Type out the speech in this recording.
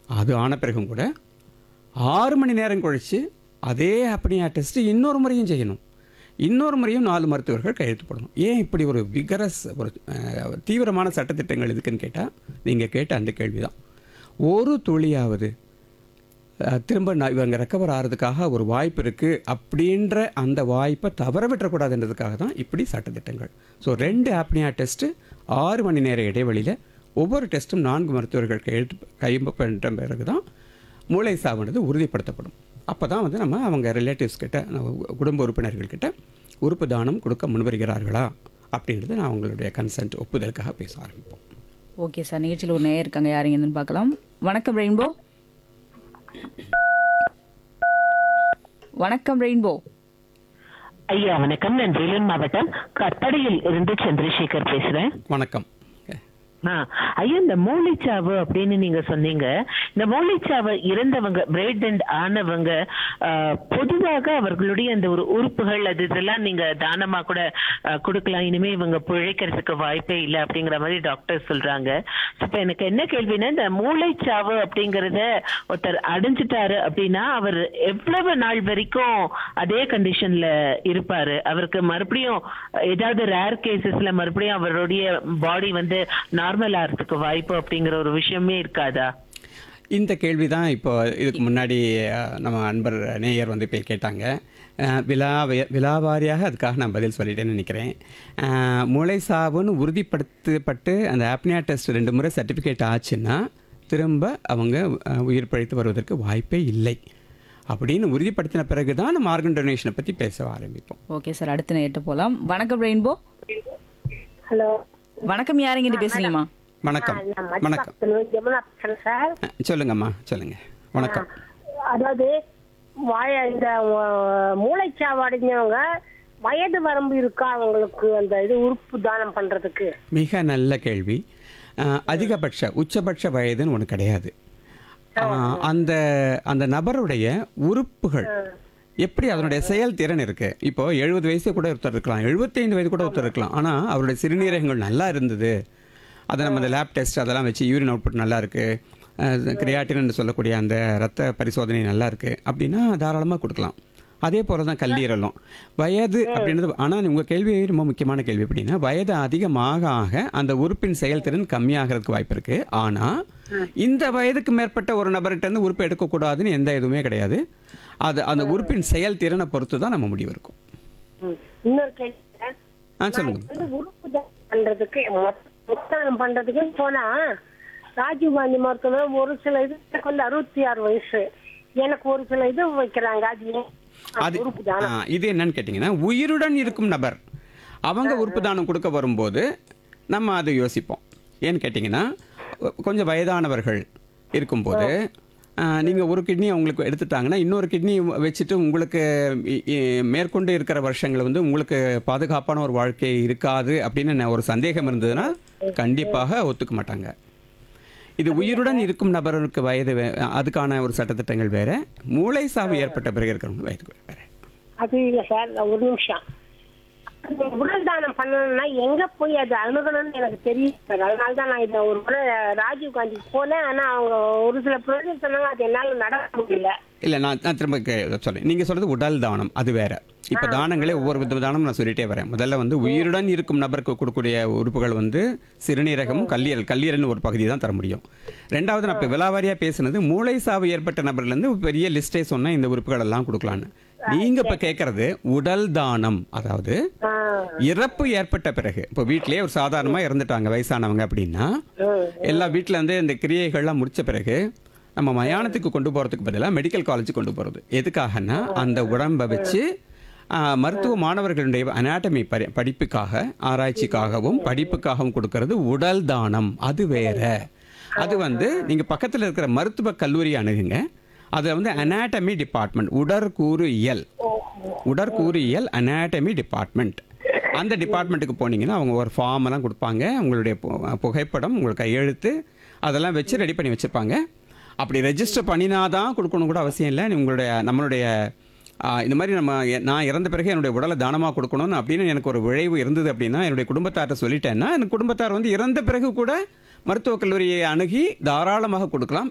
அது ஆன பிறகும் கூட ஆறு மணி நேரம் கழித்து அதே அப்னியா டெஸ்ட் இன்னொரு முறையும் செய்யணும் இன்னொரு முறையும் நாலு மருத்துவர்கள் கையெழுத்து போடணும் ஏன் இப்படி ஒரு விகரஸ் ஒரு அஹ், தீவிரமான சட்டத்திட்டங்கள் எதுக்குன்னு கேட்டால் நீங்கள் கேட்ட அந்த கேள்வி தான் ஒரு துளியாவது அஹ், திரும்ப நான் இவங்க ரெக்கவர் ஆகிறதுக்காக ஒரு வாய்ப்பு இருக்குது அப்படின்ற அந்த வாய்ப்பை தவற விட்டுறக்கூடாதுன்றதுக்காக தான் இப்படி சட்டத்திட்டங்கள் ஸோ ரெண்டு ஆப்னியா டெஸ்ட்டு ஆறு மணி நேர இடைவெளியில் ஒவ்வொரு டெஸ்ட்டும் நான்கு மருத்துவர்கள் கையெழுத்து கையெழுத்த பிறகு தான் மூளை சாவுன்றது உறுதிப்படுத்தப்படும் அப்போ தான் வந்து நம்ம அவங்க ரிலேட்டிவ்ஸ் கிட்ட நம்ம குடும்ப உறுப்பினர்கள் கிட்ட உறுப்பு தானம் கொடுக்க முன்வருகிறார்களா அப்படின்றது நான் அவங்களுடைய கன்சென்ட் ஒப்புதலுக்காக பேச ஆரம்பிப்போம் ஓகே சார் நிகழ்ச்சியில் ஒரு நேயர் இருக்காங்க யாருங்கன்னு பார்க்கலாம் வணக்கம் ரெயின்போ வணக்கம் ரெயின்போ ஐயா வணக்கம் நான் வேலூர் மாவட்டம் கற்படையில் இருந்து சந்திரசேகர் பேசுறேன் வணக்கம் ஆ, ஐயா இந்த மூளைச்சாவு அப்படின்னு நீங்க சொன்னீங்க இந்த மூளைச்சாவு இறந்தவங்க பிரெட் அண்ட் ஆனவங்க ஆ, பொதுவாக அவர்களுடைய அந்த ஒரு உறுப்புகள் அது இதெல்லாம் நீங்க தானமா கூட ஆ, கொடுக்கலாம் இனிமே இவங்க பிழைக்கிறதுக்கு வாய்ப்பே இல்லை அப்படிங்கிற மாதிரி டாக்டர் சொல்றாங்க இப்ப எனக்கு என்ன கேள்வின்னா இந்த மூளைச்சாவு அப்படிங்கறத ஒருத்தர் அடைஞ்சிட்டாரு அப்படின்னா அவர் எவ்வளவு நாள் வரைக்கும் அதே கண்டிஷன்ல இருப்பாரு அவருக்கு மறுபடியும் ஏதாவது ரேர் கேசஸ்ல மறுபடியும் அவருடைய பாடி வந்து நார்மல் ஆகிறதுக்கு வாய்ப்பு அப்படிங்கிற ஒரு விஷயமே இருக்காதா இந்த கேள்வி தான் இப்போ இதுக்கு முன்னாடி அஹ், நம்ம அன்பர் நேயர் வந்து போய் கேட்டாங்க அஹ், விழா விழாவாரியாக அதுக்காக நான் பதில் சொல்லிட்டேன்னு நினைக்கிறேன் அஹ், மூளை சாவுன்னு உறுதிப்படுத்தப்பட்டு அந்த ஆப்னியா டெஸ்ட் ரெண்டு முறை சர்டிஃபிகேட் ஆச்சுன்னா திரும்ப அவங்க அஹ், உயிர் பிழைத்து வருவதற்கு வாய்ப்பே இல்லை அப்படின்னு உறுதிப்படுத்தின பிறகு தான் நம்ம ஆர்கன் டொனேஷனை பற்றி பேச ஆரம்பிப்போம் ஓகே சார் அடுத்த நேயர்கிட்ட போகலாம் வணக்கம் ரெயின்போ ஹலோ வணக்கம் யாருங்கிட்ட பேசுறீங்கம்மா வணக்கம் வணக்கம் ஜமுனா பேசுறேன் சார் அஹ், சொல்லுங்கம்மா சொல்லுங்க வணக்கம் அதாவது வாய இந்த அஹ், மூளைச்சாவு அடைஞ்சவங்க வயது வரம்பு இருக்கா அவங்களுக்கு அந்த இது உறுப்பு தானம் பண்றதுக்கு மிக நல்ல கேள்வி அஹ், அதிகபட்ச உச்சபட்ச வயதுன்னு ஒன்று கிடையாது அஹ், அந்த அந்த நபருடைய உறுப்புகள் எப்படி அதனுடைய செயல்திறன் இருக்கு இப்போ எழுபது வயசு கூட ஒருத்தர் இருக்கலாம் எழுபத்தைந்து வயது கூட ஒருத்தர் இருக்கலாம் ஆனால் அவருடைய சிறுநீரகங்கள் நல்லா இருந்தது அதை நம்ம அந்த லேப் டெஸ்ட் அதெல்லாம் வச்சு யூரின் அவுட்புட் நல்லா இருக்கு கிரியாட்டின் சொல்லக்கூடிய அந்த ரத்த பரிசோதனை நல்லா இருக்கு அப்படின்னா தாராளமாக கொடுக்கலாம் அதே போல தான் கல்லீரலும் வயது அப்படின்றது ஆனால் உங்கள் கேள்வி ரொம்ப முக்கியமான கேள்வி அப்படின்னா வயது அதிகமாக ஆக அந்த உறுப்பின் செயல்திறன் கம்மியாகிறதுக்கு வாய்ப்பு இருக்கு ஆனால் இந்த வயதுக்கு மேற்பட்ட ஒரு நபர்கிட்ட இருந்து உறுப்பு எடுக்கக்கூடாதுன்னு எந்த இதுவுமே கிடையாது அது அந்த உறுப்பின் செயல்திறனை பொறுத்து தான் நம்ம முடிவு இருக்கும் ம். இன்னொரு கேள்வி சார். ஆ சொல்லுங்க வந்து உறுப்பு தானம் பண்றதுக்கு மொத்த- முத்தானம் பண்றதுக்கு போனா ராஜீவ் காந்தி மருத்துவமனை ஒரு சில இது எனக்கு வந்து அறுபத்தி ஆறு வயசு எனக்கு ஒரு சில இது வைக்கிறாங்க அது ஏன்? அது உறுப்பு தானம் ஆ, இது என்னன்னு கேட்டிங்கன்னா உயிருடன் இருக்கும் நபர் அவங்க உறுப்பு தானம் கொடுக்க வரும்போது நம்ம அதை யோசிப்போம் ஏன்னு கேட்டிங்கன்னா கொ- கொஞ்சம் வயதானவர்கள் இருக்கும்போது நீங்கள் ஒரு கிட்னி அவங்களுக்கு எடுத்துட்டாங்கன்னா இன்னொரு கிட்னி வச்சுட்டு உங்களுக்கு இ- இ- மேற்கொண்டு இருக்கிற வருஷங்கள் வந்து உங்களுக்கு பாதுகாப்பான ஒரு வாழ்க்கை இருக்காது அப்படின்னு ந- ஒரு சந்தேகம் இருந்ததுன்னா கண்டிப்பாக ஒத்துக்க மாட்டாங்க இது உயிருடன் இருக்கும் நபருக்கு வயது வே- அதுக்கான ஒரு சட்டத்திட்டங்கள் வேற மூளை சாவு ஏற்பட்ட பிறகு இருக்கிறவங்க வயது வேற அது இல்ல சார் ஒரு நிமிஷம் அது உடல் தானம் பண்ணணும்னா எங்க போய் அது அணுகணும்னு எனக்கு தெரியும் சார் அதனால தான் நான் இதை ஒரு முறை ராஜீவ் காந்தி போனேன் ஆனா அவங்க ஒரு சில பிரச்சனை சொன்னாங்க அது என்னால நடக்க முடியல இல்லை நான் நான் திரும்ப கே- சொல்றேன் நீங்கள் சொல்றது உடல் தானம் அது வேற இப்போ தானங்களே ஒவ்வொரு வித தானம் நான் சொல்லிட்டே வரேன் முதல்ல வந்து உயிருடன் இருக்கும் நபருக்கு கொடுக்கக்கூடிய உறுப்புகள் வந்து சிறுநீரகமும் கல்லீரல் கல்லீரல்னு ஒரு பகுதி தான் தர முடியும் ரெண்டாவது நான் இப்போ விலாவாரியாக பேசுனது மூளை சாவு ஏற்பட்ட நபர்லேருந்து ஒரு பெரிய லிஸ்ட்டே சொன்னேன் இந்த உறுப்புகள் எல்லாம் கொடுக்கலான்னு நீங்க இப்போ கேட்கறது உடல் தானம் அதாவது இறப்பு ஏற்பட்ட பிறகு இப்போ வீட்டிலேயே ஒரு சாதாரணமாக இறந்துட்டாங்க வயசானவங்க அப்படின்னா எல்லா வீட்டில் வந்து இந்த கிரியைகள்லாம் முடிச்ச பிறகு நம்ம மயானத்துக்கு கொண்டு போகிறதுக்கு பதிலாக மெடிக்கல் காலேஜ் கொண்டு போகிறது எதுக்காகன்னா அந்த உடம்பை வச்சு ஆ, மருத்துவ மாணவர்களுடைய அனாட்டமி பரி படிப்புக்காக ஆராய்ச்சிக்காகவும் படிப்புக்காகவும் கொடுக்கறது உடல் தானம் அது வேற அது வந்து நீங்கள் பக்கத்தில் இருக்கிற மருத்துவ கல்லூரி அணுகுங்க அதில் வந்து அனாட்டமி டிபார்ட்மெண்ட் உடற்கூறு இயல் உடற்கூறு இயல் அனாட்டமி டிபார்ட்மெண்ட் அந்த டிபார்ட்மெண்ட்டுக்கு போனீங்கன்னா அவங்க ஒரு ஃபார்ம் எல்லாம் கொடுப்பாங்க உங்களுடைய பு- புகைப்படம் உங்கள் கையெழுத்து அதெல்லாம் வச்சு ரெடி பண்ணி வச்சுருப்பாங்க அப்படி ரெஜிஸ்டர் பண்ணினாதான் கொடுக்கணும் கூட அவசியம் இல்லை உங்களுடைய நம்மளுடைய ஆ, இந்த மாதிரி நம்ம எ- நான் இறந்த பிறகு என்னுடைய உடலை தானமாக கொடுக்கணும்னு அப்படின்னு எனக்கு ஒரு விழைவு இருந்தது அப்படின்னா என்னுடைய குடும்பத்தார்ட்ட சொல்லிட்டேன்னா எனக்கு குடும்பத்தார் வந்து இறந்த பிறகு கூட மருத்துவக் கல்லூரியை அணுகி தாராளமாக கொடுக்கலாம்